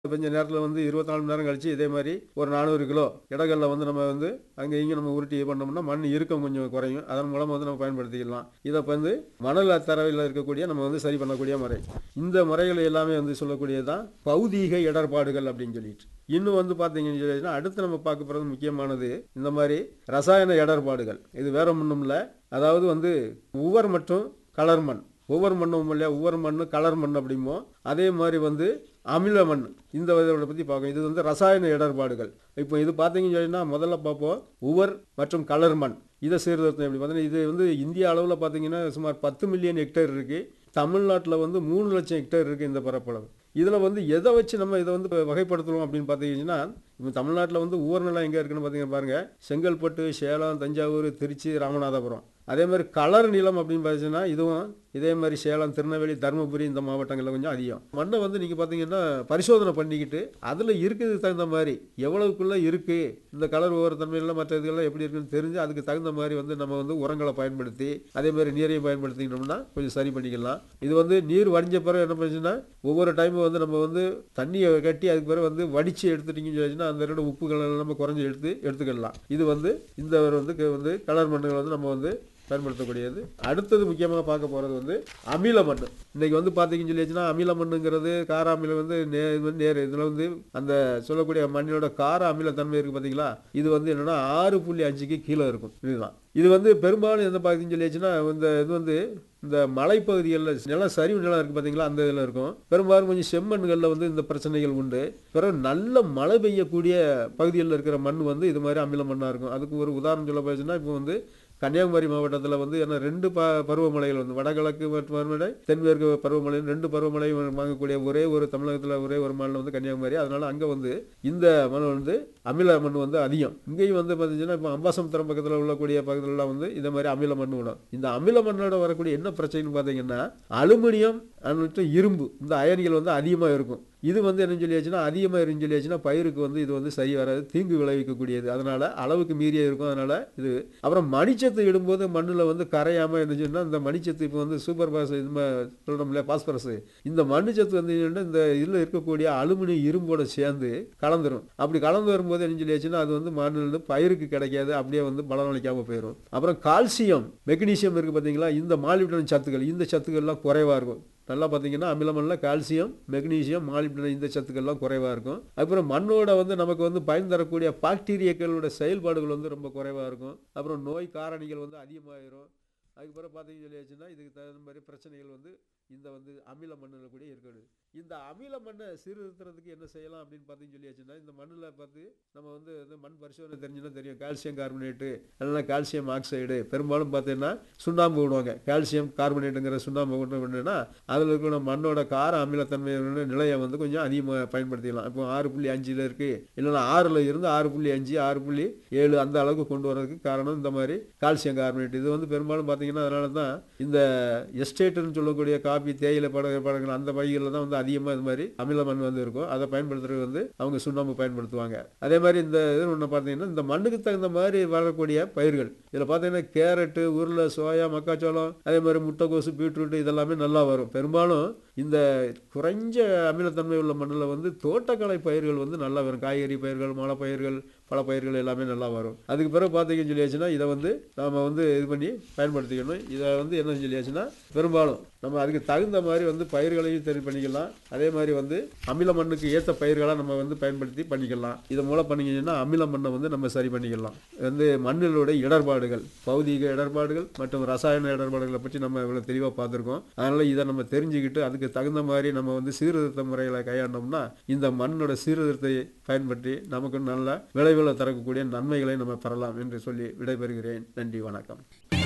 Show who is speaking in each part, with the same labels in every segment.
Speaker 1: கொஞ்ச நேரத்தில் வந்து இருபத்தி நாலு மணி நேரம் கழிச்சு இதே மாதிரி ஒரு நானூறு கிலோ இடங்களில் வந்து நம்ம வந்து அங்கே இங்கே நம்ம உருட்டி இது பண்ணோம்னா மண் இறுக்கம் கொஞ்சம் குறையும் அதன் மூலமாக வந்து நம்ம பயன்படுத்திக்கலாம் இதை வந்து மணல் தரவில் இருக்கக்கூடிய நம்ம வந்து சரி பண்ணக்கூடிய முறை இந்த முறைகள் எல்லாமே வந்து சொல்லக்கூடியது தான் பௌதீக இடர்பாடுகள் அப்படின்னு சொல்லிட்டு இன்னும் வந்து பார்த்தீங்கன்னு சொல்லிச்சுன்னா அடுத்து நம்ம பார்க்க போகிறது முக்கியமானது இந்த மாதிரி ரசாயன இடர்பாடுகள் இது வேற ஒன்றும் இல்லை அதாவது வந்து உவர் மற்றும் கலர் மண் ஒவ்வொரு மண்ணும் இல்லையா ஒவ்வொரு மண்ணு கலர் மண் அப்படிமோ அதே மாதிரி வந்து அமில மண் இந்த இதோட பற்றி பார்க்கணும் இது வந்து ரசாயன இடர்பாடுகள் இப்போ இது பார்த்தீங்கன்னு சொன்னா முதல்ல பார்ப்போம் உவர் மற்றும் கலர் மண் இதை சீர்திருத்தம் எப்படி பார்த்தீங்கன்னா இது வந்து இந்திய அளவில் பார்த்தீங்கன்னா சுமார் பத்து மில்லியன் ஹெக்டேர் இருக்குது தமிழ்நாட்டில் வந்து மூணு லட்சம் ஹெக்டேர் இருக்குது இந்த பரப்பளவு இதில் வந்து எதை வச்சு நம்ம இதை வந்து வகைப்படுத்துகிறோம் அப்படின்னு பார்த்தீங்கன்னா இப்போ தமிழ்நாட்டில் வந்து ஊர் நிலம் எங்கே இருக்குன்னு பார்த்தீங்கன்னா பாருங்கள் செங்கல்பட்டு சேலம் தஞ்சாவூர் திருச்சி ராமநாதபுரம் அதே மாதிரி கலர் நிலம் அப்படின்னு பார்த்தீங்கன்னா இதுவும் இதே மாதிரி சேலம் திருநெல்வேலி தருமபுரி இந்த மாவட்டங்களில் கொஞ்சம் அதிகம் மண்ணை வந்து நீங்கள் பார்த்தீங்கன்னா பரிசோதனை பண்ணிக்கிட்டு அதில் இருக்கிறதுக்கு தகுந்த மாதிரி எவ்வளவுக்குள்ளே இருக்குது இந்த கலர் தன்மையில் மற்ற இதுகள்லாம் எப்படி இருக்குன்னு தெரிஞ்சு அதுக்கு தகுந்த மாதிரி வந்து நம்ம வந்து உரங்களை பயன்படுத்தி அதே மாதிரி நீரையும் பயன்படுத்திக்கிட்டோம்னா கொஞ்சம் சரி பண்ணிக்கலாம் இது வந்து நீர் வடிஞ்ச பிறகு என்ன பண்ணுச்சுன்னா ஒவ்வொரு டைமும் வந்து நம்ம வந்து தண்ணியை கட்டி அதுக்கு பிறகு வந்து வடித்து எடுத்துட்டீங்கன்னு சொல்லிச்சுன்னா அந்த ரெண்டு உப்புகள் எல்லாம் நம்ம குறைஞ்சி எடுத்து எடுத்துக்கலாம் இது வந்து இந்த வந்து வந்து கலர் மண்ணுகள் வந்து நம்ம வந்து பயன்படுத்தக்கூடியது அடுத்தது முக்கியமாக பார்க்க போகிறது வந்து அமில மண் இன்னைக்கு வந்து பார்த்தீங்கன்னு சொல்லிச்சுன்னா அமில மண்ணுங்கிறது கார அமிலம் வந்து நே இது வந்து நேர் இதில் வந்து அந்த சொல்லக்கூடிய மண்ணினோட கார அமிலத்தன்மை இருக்குது பார்த்தீங்களா இது வந்து என்னென்னா ஆறு புள்ளி அஞ்சுக்கு கீழே இருக்கும் இதுதான் இது வந்து பெரும்பாலும் எந்த பார்த்தீங்கன்னு சொல்லிச்சுன்னா இந்த இது வந்து இந்த மலைப்பகுதிகளில் நிலம் சரிவு நிலம் இருக்குது பார்த்தீங்களா அந்த இதில் இருக்கும் பெரும்பாலும் கொஞ்சம் செம்மண்களில் வந்து இந்த பிரச்சனைகள் உண்டு பிறகு நல்ல மழை பெய்யக்கூடிய பகுதிகளில் இருக்கிற மண் வந்து இது மாதிரி அமில மண்ணாக இருக்கும் அதுக்கு ஒரு உதாரணம் சொல்ல போச்சுன்னா இப்போ வந்து கன்னியாகுமரி மாவட்டத்தில் வந்து என்ன ரெண்டு ப பருவமழைகள் வந்து வடகிழக்கு பருவமழை தென்மேற்கு பருவமழை ரெண்டு பருவமழை வாங்கக்கூடிய ஒரே ஒரு தமிழகத்தில் ஒரே ஒரு மாநிலம் வந்து கன்னியாகுமரி அதனால அங்கே வந்து இந்த மண் வந்து அமில மண் வந்து அதிகம் இங்கேயும் வந்து பார்த்தீங்கன்னா இப்போ அம்பாசமுத்திரம் பக்கத்தில் உள்ளக்கூடிய பகுதிகளெலாம் வந்து இந்த மாதிரி அமில மண் விடும் இந்த அமில மண்ணோட வரக்கூடிய என்ன பிரச்சனைன்னு பார்த்தீங்கன்னா அலுமினியம் மற்றும் இரும்பு இந்த அயனிகள் வந்து அதிகமாக இருக்கும் இது வந்து என்ன சொல்லியாச்சுன்னா அதிகமாக இருந்து சொல்லியாச்சுன்னா பயிருக்கு வந்து இது வந்து சரி வராது தீங்கு விளைவிக்கக்கூடியது அதனால் அளவுக்கு மீறிய இருக்கும் அதனால் இது அப்புறம் மணிச்சத்து இடும்போது மண்ணில் வந்து கரையாமல் இருந்துச்சுன்னா இந்த மணிச்சத்து இப்போ வந்து சூப்பர் பாஸ் இது சொல்கிறோம்ல பாஸ்பரஸ் இந்த மண்ணுச்சத்து வந்து இந்த இதில் இருக்கக்கூடிய அலுமினியம் இரும்போட சேர்ந்து கலந்துரும் அப்படி கலந்து வரும்போது என்ன சொல்லியாச்சுன்னா அது வந்து மண்ணில் பயிருக்கு கிடைக்காது அப்படியே வந்து பலனளிக்காமல் போயிடும் அப்புறம் கால்சியம் மெக்னீசியம் இருக்குது பார்த்தீங்களா இந்த மாலிப்டன் சத்துக்கள் இந்த சத்துக்கள்லாம் குறைவாக இருக்கும் நல்லா பார்த்தீங்கன்னா அமிலமண்ணில் கால்சியம் மெக்னீசியம் மாலிப்டினம் இந்த சத்துக்கள்லாம் குறைவாக இருக்கும் அப்புறம் மண்ணோட வந்து நமக்கு வந்து பயன் தரக்கூடிய பாக்டீரியாக்களோட செயல்பாடுகள் வந்து ரொம்ப குறைவாக இருக்கும் அப்புறம் நோய் காரணிகள் வந்து அதிகமாகிடும் அதுக்கப்புறம் பார்த்தீங்கன்னு சொல்லியாச்சுன்னா இதுக்கு தகுந்த மாதிரி பிரச்சனைகள் வந்து இந்த வந்து அமில மண்ணில் கூட இருக்குது இந்த அமில மண்ணை சீர்திருத்துறதுக்கு என்ன செய்யலாம் அப்படின்னு பார்த்தீங்கன்னு சொல்லியாச்சுன்னா இந்த மண்ணில் பார்த்து நம்ம வந்து வந்து மண் பரிசோதனை தெரிஞ்சுன்னா தெரியும் கால்சியம் கார்பனேட்டு இல்லைன்னா கால்சியம் ஆக்சைடு பெரும்பாலும் பார்த்தீங்கன்னா சுண்ணாம்பு விடுவாங்க கால்சியம் கார்பனேட்டுங்கிற சுண்ணாம்பு கொண்டு விட்டுனா அதில் இருக்கிற மண்ணோட கார அமிலத்தன்மை நிலையை வந்து கொஞ்சம் அதிகமாக பயன்படுத்திக்கலாம் இப்போ ஆறு புள்ளி அஞ்சில் இருக்குது இல்லைன்னா ஆறில் இருந்து ஆறு புள்ளி அஞ்சு ஆறு புள்ளி ஏழு அந்த அளவுக்கு கொண்டு வரதுக்கு காரணம் இந்த மாதிரி கால்சியம் கார்பனேட் இது வந்து பெரும்பாலும் பார்த்தீங்கன்னா அதனால தான் இந்த எஸ்டேட்டுன்னு சொல்லக்கூடிய காபி தேயிலை பட படங்கள் அந்த பகுதிகளில் தான் வந்து அதிகமாக இது மாதிரி அமில மண் வந்து இருக்கும் அதை பயன்படுத்துறது வந்து அவங்க சுண்ணாம்பு பயன்படுத்துவாங்க அதே மாதிரி இந்த இது ஒன்று பார்த்தீங்கன்னா இந்த மண்ணுக்கு தகுந்த மாதிரி வரக்கூடிய பயிர்கள் இதில் பார்த்தீங்கன்னா கேரட்டு உருளை சோயா மக்காச்சோளம் அதே மாதிரி முட்டைக்கோசு பீட்ரூட் இதெல்லாமே நல்லா வரும் பெரும்பாலும் இந்த குறைஞ்ச அமிலத்தன்மை உள்ள மண்ணில் வந்து தோட்டக்கலை பயிர்கள் வந்து நல்லா வரும் காய்கறி பயிர்கள் மலை பயிர்கள் பல பயிர்கள் எல்லாமே நல்லா வரும் அதுக்கு பிறகு பார்த்தீங்கன்னு சொல்லியாச்சுன்னா இதை வந்து நாம் வந்து இது பண்ணி பயன்படுத்திக்கணும் இதை வந்து என்ன சொல்லியாச்சுன்னா பெரும்பாலும் நம்ம அதுக்கு தகுந்த மாதிரி வந்து பயிர்களையும் சரி பண்ணிக்கலாம் அதே மாதிரி வந்து அமில மண்ணுக்கு ஏற்ற பயிர்களாக நம்ம வந்து பயன்படுத்தி பண்ணிக்கலாம் இதை மூலம் பண்ணிங்கன்னா அமில மண்ணை வந்து நம்ம சரி பண்ணிக்கலாம் வந்து மண்ணிலுடைய இடர்பாடுகள் பௌதீக இடர்பாடுகள் மற்றும் ரசாயன இடர்பாடுகளை பற்றி நம்ம இவ்வளோ தெளிவாக பார்த்துருக்கோம் அதனால் இதை நம்ம தெரிஞ்சுக்கிட்டு அதுக்கு தகுந்த மாதிரி நம்ம வந்து சீர்திருத்த முறைகளை கையாண்டோம்னா இந்த மண்ணோட சீர்திருத்தத்தை பயன்படுத்தி நமக்கு நல்ல விளைவுகளை தரக்கூடிய நன்மைகளை நம்ம பெறலாம் என்று சொல்லி விடைபெறுகிறேன் நன்றி வணக்கம்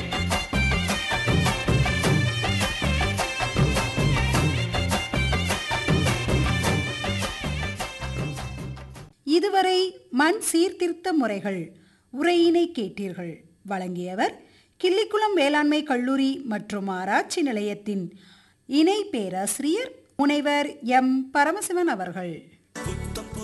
Speaker 2: இதுவரை மண் சீர்திருத்த முறைகள் உரையினை கேட்டீர்கள் வழங்கியவர் கிள்ளிக்குளம் வேளாண்மை கல்லூரி மற்றும் ஆராய்ச்சி நிலையத்தின் இணை பேராசிரியர் முனைவர் எம் பரமசிவன் அவர்கள்